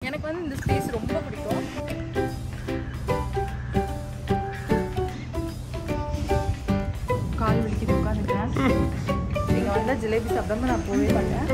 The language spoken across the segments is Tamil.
எனக்கு வந்து இந்த ஸ்பேஸ் ரொம்ப பிடிக்கும் கால் வலிக்குது உட்காந்துக்கிறேன் நீங்கள் வந்தால் ஜிலேபி சாப்பிடாம நான் போவே மாட்டேன்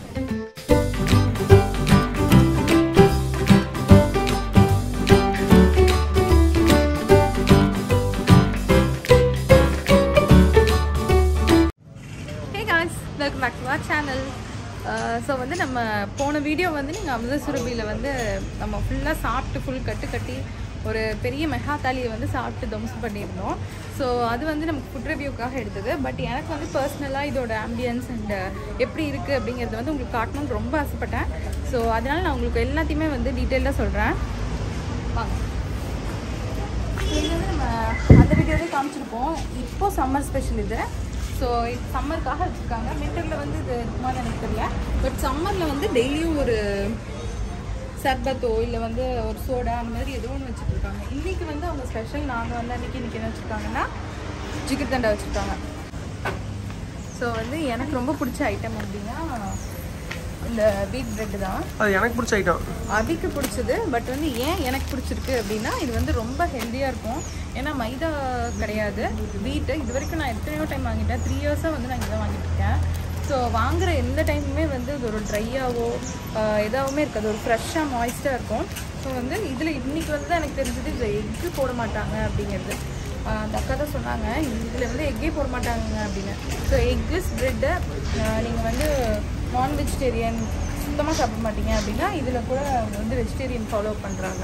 hey guys welcome back to our channel so வந்து நம்ம போன வீடியோ வந்து நீங்கள் அமிர்த சுரபியில் வந்து நம்ம ஃபுல்லாக சாப்பிட்டு ஃபுல் கட்டு கட்டி ஒரு பெரிய மெகா தாலியை வந்து சாப்பிட்டு தம்ஸ் பண்ணியிருந்தோம் ஸோ அது வந்து நமக்கு ஃபுட் ரிவ்யூக்காக எடுத்தது பட் எனக்கு வந்து பர்சனலாக இதோட ஆம்பியன்ஸ் அண்ட் எப்படி இருக்குது அப்படிங்கிறது வந்து உங்களுக்கு காட்டணும்னு ரொம்ப ஆசைப்பட்டேன் ஸோ அதனால் நான் உங்களுக்கு எல்லாத்தையுமே வந்து டீட்டெயிலாக சொல்கிறேன் வாங்க இது வந்து நம்ம அந்த வீடியோவே காமிச்சிருப்போம் இப்போ சம்மர் ஸ்பெஷல் இது ஸோ இது சம்மருக்காக வச்சுருக்காங்க விண்டரில் வந்து இது இருக்குமான்னு எனக்கு தெரியல பட் சம்மரில் வந்து டெய்லியும் ஒரு சர்பத்தோ இல்லை வந்து ஒரு சோடா அந்த மாதிரி ஏதோ ஒன்று வச்சுருக்காங்க இன்றைக்கி வந்து அவங்க ஸ்பெஷல் நாங்கள் வந்து அன்றைக்கி இன்றைக்கி என்ன வச்சுருக்காங்கன்னா ஜிகர் தண்டா வச்சுருக்காங்க ஸோ வந்து எனக்கு ரொம்ப பிடிச்ச ஐட்டம் அப்படின்னா இந்த வீட் பிரெட் தான் அது எனக்கு பிடிச்ச ஐட்டம் அபிக்கு பிடிச்சது பட் வந்து ஏன் எனக்கு பிடிச்சிருக்கு அப்படின்னா இது வந்து ரொம்ப ஹெல்த்தியாக இருக்கும் ஏன்னா மைதா கிடையாது வீட்டு இது வரைக்கும் நான் எத்தனையோ டைம் வாங்கிட்டேன் த்ரீ இயர்ஸாக வந்து நான் இங்கே தான் வாங்கிட்டு இருக்கேன் ஸோ வாங்குற எந்த டைமுமே வந்து இது ஒரு ட்ரையாவோ எதாவுமே இருக்காது ஒரு ஃப்ரெஷ்ஷாக மாய்ஸ்டாக இருக்கும் ஸோ வந்து இதில் இன்றைக்கி வந்து தான் எனக்கு தெரிஞ்சது இதில் எக்கு போட மாட்டாங்க அப்படிங்கிறது ஆஹ் அந்த அக்கா தான் சொன்னாங்க இதில் வந்து எக்கே போட மாட்டாங்க அப்படின்னு ஸோ எக்லெஸ் ப்ரெட்டை நீங்கள் வந்து நான் வெஜிடேரியன் சுத்தமாக சாப்பிட மாட்டீங்க அப்படின்னா இதில் கூட அவங்க வந்து வெஜிடேரியன் ஃபாலோ பண்ணுறாங்க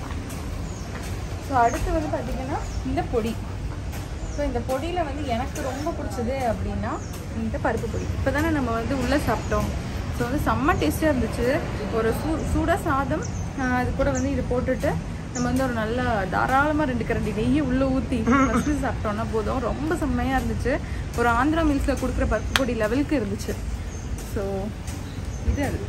ஸோ அடுத்து வந்து பார்த்திங்கன்னா இந்த பொடி ஸோ இந்த பொடியில் வந்து எனக்கு ரொம்ப பிடிச்சது அப்படின்னா இந்த பருப்பு பொடி இப்போ தானே நம்ம வந்து உள்ளே சாப்பிட்டோம் ஸோ வந்து செம்ம டேஸ்ட்டாக இருந்துச்சு ஒரு சூ சூடாக சாதம் ஆஹ் அது கூட வந்து இது போட்டுட்டு நம்ம வந்து ஒரு நல்ல தாராளமாக ரெண்டு கரண்டி நெய்யை உள்ளே ஊற்றி ஃபஸ்ட்டு சாப்பிட்டோம்னா போதும் ரொம்ப செம்மையாக இருந்துச்சு ஒரு ஆந்திரா மில்ஸில் கொடுக்குற பருப்பு பொடி லெவலுக்கு இருந்துச்சு ஸோ இது அது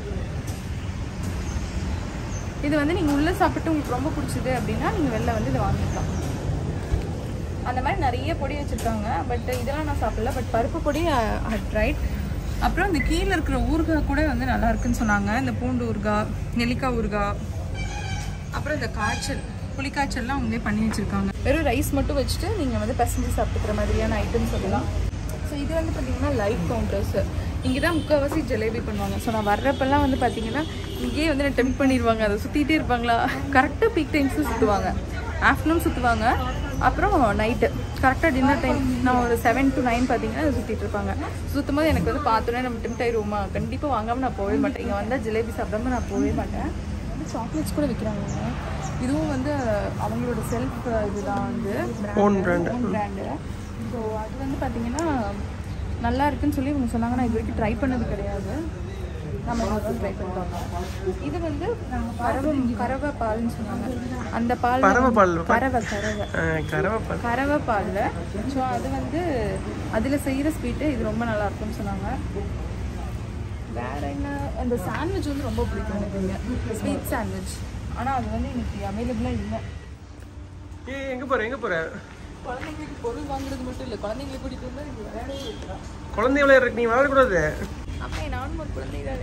இது வந்து நீங்கள் உள்ளே சாப்பிட்டு உங்களுக்கு ரொம்ப பிடிச்சது அப்படின்னா நீங்கள் வெளில வந்து இதை வாங்கிக்கலாம் அந்த மாதிரி நிறைய பொடி வச்சுருக்காங்க பட் இதெல்லாம் நான் சாப்பிடல பட் பருப்பு பொடி ரைட் அப்புறம் இந்த கீழே இருக்கிற ஊறுகாய் கூட வந்து நல்லா இருக்குன்னு சொன்னாங்க இந்த பூண்டு ஊறுகாய் நெல்லிக்காய் ஊறுகாய் அப்புறம் இந்த காய்ச்சல் புளிக்காய்ச்சல்லாம் அவங்களே பண்ணி வச்சுருக்காங்க வெறும் ரைஸ் மட்டும் வச்சுட்டு நீங்கள் வந்து பசஞ்சு சாப்பிட்டுக்கிற மாதிரியான ஐட்டம் சொல்லலாம் ஸோ இது வந்து பார்த்தீங்கன்னா லைட் கவுண்டர்ஸ் இங்கே தான் முக்கால்வாசி ஜிலேபி பண்ணுவாங்க ஸோ நான் வர்றப்பெல்லாம் வந்து பார்த்தீங்கன்னா இங்கேயே வந்து நான் டெம்ப் பண்ணிடுவாங்க அதை சுற்றிட்டே இருப்பாங்களா கரெக்டாக பீக் டைம்ஸும் சுற்றுவாங்க ஆஃப்டர்நூன் சுற்றுவாங்க அப்புறம் நைட்டு கரெக்டாக டின்னர் டைம் நான் ஒரு செவன் டு நைன் பார்த்தீங்கன்னா அதை சுற்றிட்டு இருப்பாங்க சுற்றும் போது எனக்கு வந்து பார்த்தோன்னே நம்ம டெம்ட் ஆயிடுவோமா கண்டிப்பாக வாங்காமல் நான் போகவே மாட்டேன் இங்கே வந்தால் ஜிலேபி சாப்பிடாம நான் போகவே மாட்டேன் வந்து சாக்லேட்ஸ் கூட விற்கிறாங்க இதுவும் வந்து அவங்களோட செல்ஃப் இதுதான் வந்து Own brand. பிராண்டு ஸோ அது வந்து பார்த்தீங்கன்னா நல்லா இருக்குன்னு சொல்லி இவங்க சொன்னாங்க நான் இது வரைக்கும் ட்ரை பண்ணது கிடையாது நம்ம வந்து ட்ரை பண்ணுறோம் இது வந்து நாங்கள் கறவை கறவை பால்னு சொன்னாங்க அந்த பால் பறவை பால் கறவை கறவை கரவை பால் கறவை பாலில் ஸோ அது வந்து அதில் செய்கிற ஸ்வீட்டு இது ரொம்ப நல்லா இருக்கும்னு சொன்னாங்க வேற என்ன அந்த சாண்ட்விச் வந்து ரொம்ப பிடிக்கும் எனக்கு இங்கே ஸ்வீட் சாண்ட்விச் ஆனால் அது வந்து இன்னைக்கு அவைலபிளாக இல்லை ஏ எங்க போற எங்க போற குழந்தைங்களுக்கு பொருள் வாங்குறது மட்டும் இல்லை குழந்தைங்களை கூட்டிகிட்டு வந்து இங்கே விளையாடவே வைக்கலாம் குழந்தை விளையாடுறதுக்கு நீ விளையாடக்கூடாது அப்போ நானும் ஒரு குழந்தை தானே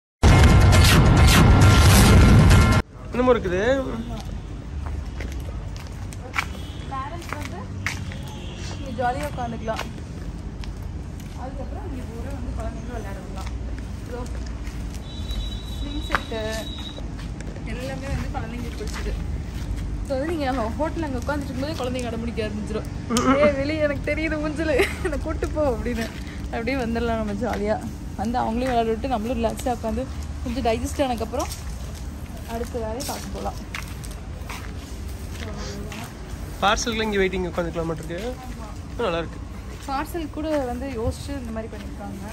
இன்னமும் இருக்குது பேரண்ட்ஸ் வந்து இங்கே ஜாலியாக உட்காந்துக்கலாம் அதுக்கப்புறம் இங்கே பூரா வந்து குழந்தைங்களும் விளையாடலாம் ஸோ ஸ்விங் செட்டு எல்லாமே வந்து குழந்தைங்களுக்கு பிடிச்சது ஸோ வந்து நீங்கள் ஹோட்டலில் அங்கே உட்காந்துட்டு இருக்கும்போதே குழந்தைங்க அடம் பிடிக்க ஆரம்பிச்சிடும் ஏ வெளியே எனக்கு தெரியுது மூஞ்சில் என்னை கூட்டு போ அப்படின்னு அப்படியே வந்துடலாம் நம்ம ஜாலியாக வந்து அவங்களையும் விளையாட விட்டு நம்மளும் ரிலாக்ஸாக உட்காந்து கொஞ்சம் டைஜஸ்ட் ஆனதுக்கப்புறம் அடுத்த வேலையை பார்க்க போகலாம் பார்சலுக்குலாம் இங்கே வெயிட்டிங் உட்காந்துக்கலாம் மாட்டிருக்கு நல்லா இருக்கு பார்சல் கூட வந்து யோசிச்சு இந்த மாதிரி பண்ணியிருக்காங்க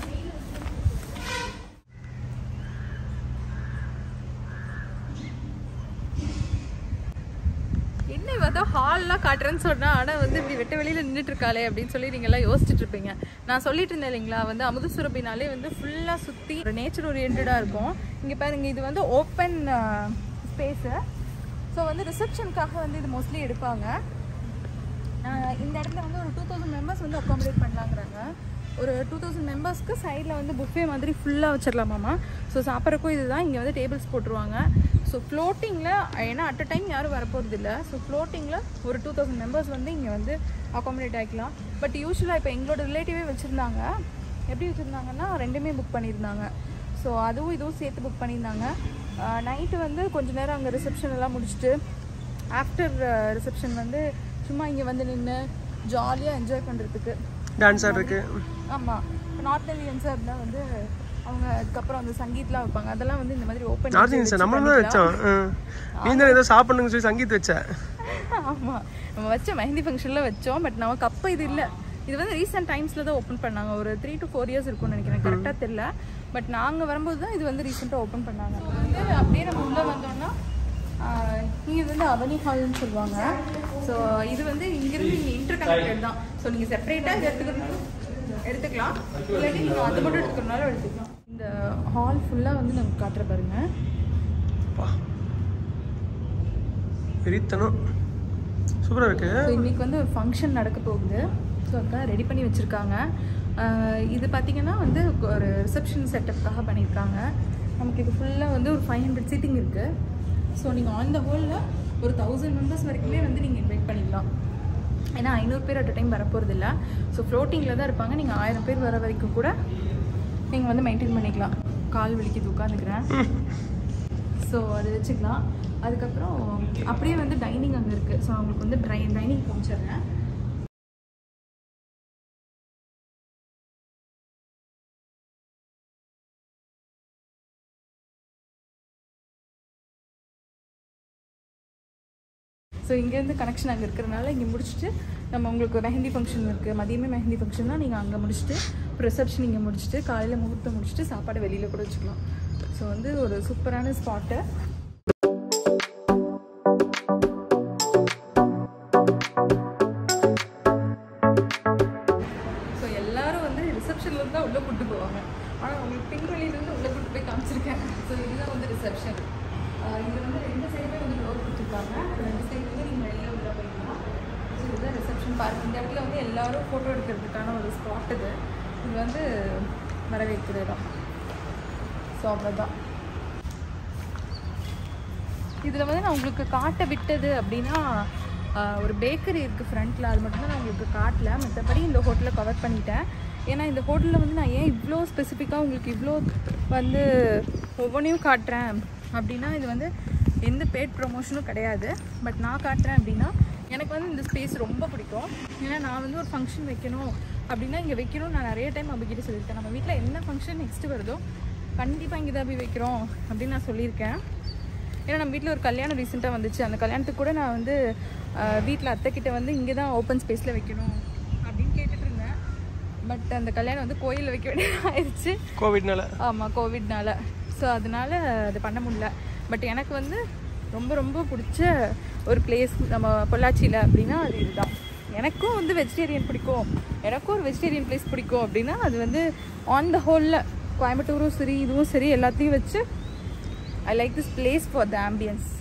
என்ன வந்து ஹால்லாம் காட்டுறேன்னு சொன்னா ஆனால் வந்து இப்படி வெட்ட வெளியில் நின்றுட்டு இருக்காளே அப்படின்னு சொல்லி நீங்கள் எல்லாம் யோசிச்சுட்டு இருப்பீங்க நான் சொல்லிட்டு இருந்தேன் இல்லைங்களா வந்து அமுது சுரபினாலே வந்து ஃபுல்லாக சுற்றி ஒரு நேச்சர் ஓரியன்டாக இருக்கும் இங்கே பாருங்க இது வந்து ஓப்பன் ஸ்பேஸு ஸோ வந்து ரிசப்ஷனுக்காக வந்து இது மோஸ்ட்லி எடுப்பாங்க ஆஹ் இந்த இடத்துல வந்து ஒரு டூ தௌசண்ட் மெம்பர்ஸ் வந்து அக்காமடேட் பண்ணலாங்கிறாங்க ஒரு டூ தௌசண்ட் மெம்பர்ஸ்க்கு சைடில் வந்து புஃபே மாதிரி ஃபுல்லாக வச்சிடலாமாமா ஸோ சாப்பிட்றக்கும் இதுதான் இங்கே வந்து டேபிள்ஸ் போட்டுருவாங்க ஸோ ஃப்ளோட்டிங்கில் ஏன்னா அட் அ டைம் யாரும் வரப்போகிறது இல்லை ஸோ ஃப்ளோட்டிங்கில் ஒரு டூ தௌசண்ட் மெம்பர்ஸ் வந்து இங்கே வந்து அகாமடேட் ஆகிக்கலாம் பட் யூஸ்வலாக இப்போ எங்களோட ரிலேட்டிவே வச்சுருந்தாங்க எப்படி வச்சுருந்தாங்கன்னா ரெண்டுமே புக் பண்ணியிருந்தாங்க ஸோ அதுவும் இதுவும் சேர்த்து புக் பண்ணியிருந்தாங்க நைட்டு வந்து கொஞ்ச நேரம் அங்கே ரிசப்ஷன் எல்லாம் முடிச்சுட்டு ஆஃப்டர் ரிசப்ஷன் வந்து சும்மா இங்கே வந்து நின்று ஜாலியாக என்ஜாய் பண்ணுறதுக்கு டான்ஸ் ஆடுறதுக்கு ஆமாம் நார்த் இந்தியன்ஸாக இருந்தால் வந்து அவங்க அதுக்கப்புறம் அந்த சங்கீத்லாம் வைப்பாங்க அதெல்லாம் வந்து இந்த மாதிரி ஓப்பன் நார்த் இந்தியன்ஸ் நம்மளும் தான் வச்சோம் ஆ. நீ தான் ஏதோ சாப்பிடணும்னு சொல்லி சங்கீத் வச்ச ஆமாம் நம்ம வச்ச மெஹந்தி ஃபங்க்ஷனில் வச்சோம் பட் நமக்கு அப்போ இது இல்லை இது வந்து ரீசெண்ட் டைம்ஸில் தான் ஓப்பன் பண்ணாங்க ஒரு த்ரீ டு ஃபோர் இயர்ஸ் இருக்கும்னு நினைக்கிறேன் கரெக்டாக தெரியல பட் நாங்கள் வரும்போது தான் இது வந்து ரீசெண்டாக ஓப்பன் பண்ணாங்க வந்து அப்படியே நம்ம உள்ளே வந்தோம்னா இங்கே வந்து அவனி ஹால்னு சொல்லுவாங்க ஸோ இது வந்து இங்கிருந்து இங்கே இன்டர் கனெக்டட் தான் ஸோ நீங்கள் செப்பரேட்டாக இது எடுத்துக்கணும் எடுத்துக்கலாம் இல்லாட்டி நீங்கள் அது மட்டும் எடுத்துக்கிறனாலும் எடுத்துக்கலாம் இந்த ஹால் ஃபுல்லாக வந்து நமக்கு காட்டுற பாருங்க அப்பா. வெறித்தனம் சூப்பரா இருக்கு ஸோ இன்னைக்கு வந்து ஒரு ஃபங்க்ஷன் நடக்க போகுது ஸோ அதுக்காக ரெடி பண்ணி வச்சுருக்காங்க இது பார்த்தீங்கன்னா வந்து ஒரு ரிசப்ஷன் செட்டப்காக பண்ணியிருக்காங்க நமக்கு இது ஃபுல்லாக வந்து ஒரு ஃபைவ் ஹண்ட்ரட் சீட்டிங் இருக்குது ஸோ நீங்கள் ஆன் த ஹோலில் ஒரு தௌசண்ட் மெம்பர்ஸ் வரைக்குமே வந்து நீங்கள் இன்வைட் பண்ணிக்கலாம் ஏன்னா ஐநூறு பேர் அட் டைம் வரப்போகிறது இல்லை ஸோ ஃப்ளோட்டிங்கில் தான் இருப்பாங்க நீங்கள் ஆயிரம் பேர் வர வரைக்கும் கூட நீங்கள் வந்து மெயின்டைன் பண்ணிக்கலாம் கால் வலிக்குது உட்காந்துக்கிறேன் ஸோ அது வச்சுக்கலாம் அதுக்கப்புறம் அப்படியே வந்து டைனிங் அங்கே இருக்குது ஸோ அவங்களுக்கு வந்து ட்ரை டைனிங் காமிச்சிடுறேன் ஸோ இங்கேருந்து கனெக்ஷன் அங்கே இருக்கிறனால இங்கே முடிச்சுட்டு நம்ம உங்களுக்கு மெஹந்தி ஃபங்க்ஷன் இருக்குது மதியமே மெஹந்தி ஃபங்க்ஷன்னா நீங்கள் அங்கே முடிச்சுட்டு ரிசப்ஷன் இங்கே முடிச்சுட்டு காலையில் முகூர்த்தம் முடிச்சுட்டு சாப்பாடு வெளியில் கூட வச்சுக்கலாம் ஸோ வந்து ஒரு சூப்பரான ஸ்பாட்டு ஸோ எல்லாரும் வந்து ரிசப்ஷன்லேருந்து தான் உள்ளே கூட்டு போவாங்க ஆனால் உங்களுக்கு பின்வழியிலேருந்து உள்ளே கூட்டு போய் காமிச்சிருக்கேன் ஸோ இதுதான் வந்து ரிசப்ஷன் இது வந்து ரெண்டு சைடுமே வந்து டோர் கொடுத்துருக்காங்க ரெண்டு சைடுமே நீங்கள் வெளியில் உள்ளே போய்க்கலாம் ஸோ இதுதான் ரிசப்ஷன் பார்க் இந்த இடத்துல வந்து எல்லாரும் ஃபோட்டோ எடுக்கிறதுக்கான ஒரு ஸ்பாட் இது இது வந்து வரவேற்கிற இடம் ஸோ அவ்வளோதான் இதில் வந்து நான் உங்களுக்கு காட்ட விட்டது அப்படின்னா ஆஹ், ஒரு பேக்கரி இருக்குது ஃப்ரண்ட்டில் அது மட்டும் தான் நான் உங்களுக்கு காட்டல மற்றபடி இந்த ஹோட்டலை கவர் பண்ணிட்டேன் ஏன்னா இந்த ஹோட்டலில் வந்து நான் ஏன் இவ்வளோ ஸ்பெசிஃபிக்காக உங்களுக்கு இவ்வளோ வந்து ஒவ்வொன்றையும் காட்டுறேன் அப்படின்னா இது வந்து எந்த பேட் ப்ரொமோஷனும் கிடையாது பட் நான் காட்டுறேன் அப்படின்னா எனக்கு வந்து இந்த ஸ்பேஸ் ரொம்ப பிடிக்கும் ஏன்னா நான் வந்து ஒரு ஃபங்க்ஷன் வைக்கணும் அப்படின்னா இங்கே வைக்கணும் நான் நிறைய டைம் அபிகிட்ட சொல்லியிருக்கேன் நம்ம வீட்டில் என்ன ஃபங்க்ஷன் நெக்ஸ்ட்டு வருதோ கண்டிப்பாக இங்கே தான் போய் வைக்கிறோம் அப்படின்னு நான் சொல்லியிருக்கேன் ஏன்னா நம்ம வீட்டில் ஒரு கல்யாணம் ரீசெண்டாக வந்துச்சு அந்த கல்யாணத்துக்கு கூட நான் வந்து வீட்டில் அத்தைக்கிட்ட வந்து இங்கே தான் ஓப்பன் ஸ்பேஸில் வைக்கணும் அப்படின்னு கேட்டுட்டு இருந்தேன் பட் அந்த கல்யாணம் வந்து கோயிலில் வைக்க வேண்டியது ஆயிடுச்சு கோவிட்னால ஆமாம் கோவிட்னால ஸோ அதனால அது பண்ண முடியல பட் எனக்கு வந்து ரொம்ப ரொம்ப பிடிச்ச ஒரு பிளேஸ் நம்ம பொள்ளாச்சியில் அப்படின்னா அது இதுதான் எனக்கும் வந்து வெஜிடேரியன் பிடிக்கும் எனக்கும் ஒரு வெஜிடேரியன் பிளேஸ் பிடிக்கும் அப்படின்னா அது வந்து ஆன் த ஹோலில் கோயம்புத்தூரும் சரி இதுவும் சரி எல்லாத்தையும் வச்சு I like this place for the ambience